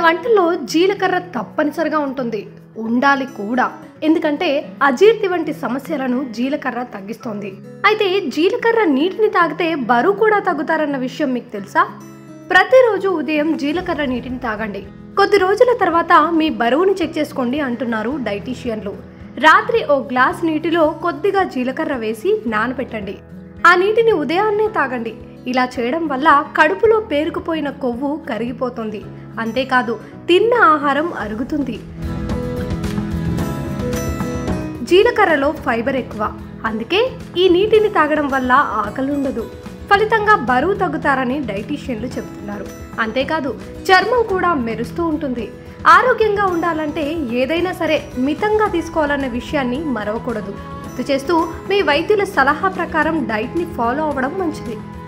వంటల్లో జీలకర్ర తప్పనిసరిగా ఉంటుంది ఉండాలి కూడా ఎందుకంటే అజీర్తి వంటి సమస్యలను జీలకర్ర తగ్గిస్తోంది అయితే జీలకర్ర నీటిని తాగితే బరువు కూడా తగ్గుతారన్న విషయం మీకు తెలుసా ప్రతిరోజు ఉదయం జీలకర్ర నీటిని తాగండి కొద్ది రోజుల తర్వాత మీ బరువును చెక్ చేసుకోండి అంటున్నారు డైటీషియన్లు రాత్రి ఓ గ్లాస్ నీటిలో కొద్దిగా జీలకర్ర వేసి నానబెట్టండి ఆ నీటిని ఉదయాన్నే తాగండి ఇలా చేయడం వల్ల కడుపులో పేరుకుపోయిన కొవ్వు కరిగిపోతుంది అంతేకాదు తిన్న ఆహారం అరుగుతుంది జీలకర్రలో ఫైబర్ ఎక్కువ అందుకే ఈ నీటిని తాగడం వల్ల ఆకలుండదు ఫలితంగా బరువు తగ్గుతారని డైటీషియన్లు చెబుతున్నారు అంతేకాదు చర్మం కూడా మెరుస్తూ ఉంటుంది ఆరోగ్యంగా ఉండాలంటే ఏదైనా సరే మితంగా తీసుకోవాలన్న విషయాన్ని మరవకూడదు గుర్తు చేస్తూ మీ వైద్యుల సలహా ప్రకారం డైట్ని ఫాలో అవ్వడం మంచిది